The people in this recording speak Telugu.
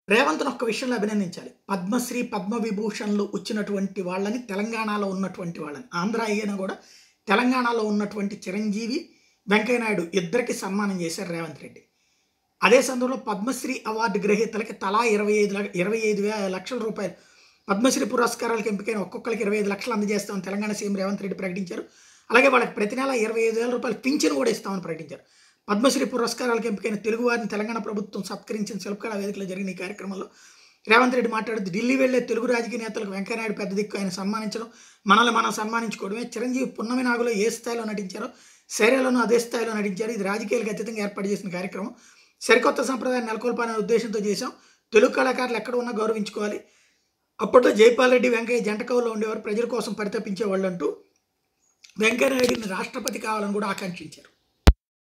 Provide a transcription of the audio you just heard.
రేవంత్ను ఒక్క విషయంలో అభినందించాలి పద్మశ్రీ పద్మ విభూషణ్లు వచ్చినటువంటి వాళ్ళని తెలంగాణలో ఉన్నటువంటి వాళ్ళని ఆంధ్ర అయినా కూడా తెలంగాణలో ఉన్నటువంటి చిరంజీవి వెంకయ్యనాయుడు ఇద్దరికి సన్మానం చేశారు రేవంత్ రెడ్డి అదే సందర్భంలో పద్మశ్రీ అవార్డు గ్రహీతలకి తలా ఇరవై ఐదు లక్ష- ఇరవై ఐదు వే లక్షల రూపాయలు పద్మశ్రీ పురస్కారాలకు ఎంపికైన ఒక్కొక్కరికి ఇరవై ఐదు లక్షలు అందజేస్తామని తెలంగాణ సీఎం రేవంత్ రెడ్డి ప్రకటించారు అలాగే వాళ్ళకి ప్రతి నెల ఇరవై ఐదు వేల రూపాయలు పింఛను కూడా ఇస్తామని ప్రకటించారు పద్మశ్రీ పురస్కారాలకు ఎంపికైన తెలుగు వారిని తెలంగాణ ప్రభుత్వం సత్కరించిన శిల్పకళా వేదికలో జరిగిన ఈ కార్యక్రమంలో రేవంత్ రెడ్డి మాట్లాడుతూ ఢిల్లీ వెళ్లే తెలుగు రాజకీయ నేతలకు వెంకయ్యనాయుడు పెద్ద దిక్కు ఆయన సన్మానించడం మనల్ని మనం సన్మానించుకోవడమే చిరంజీవి పున్నమి నాగులో ఏ స్థాయిలో నటించారో శైర్యలోనూ అదే స్థాయిలో నటించారు ఇది రాజకీయాలకు అతీతంగా ఏర్పాటు చేసిన కార్యక్రమం సరికొత్త సంప్రదాయం నెలకొల్పాలనే ఉద్దేశంతో చేశాం తెలుగు కళాకారులు ఎక్కడ ఉన్నా గౌరవించుకోవాలి అప్పట్లో జైపాల్ రెడ్డి వెంకయ్య జంట కవుల్లో ఉండేవారు ప్రజల కోసం పరితపించేవాళ్ళు అంటూ వెంకయ్యనాయుడిని రాష్ట్రపతి కావాలని కూడా ఆకాంక్షించారు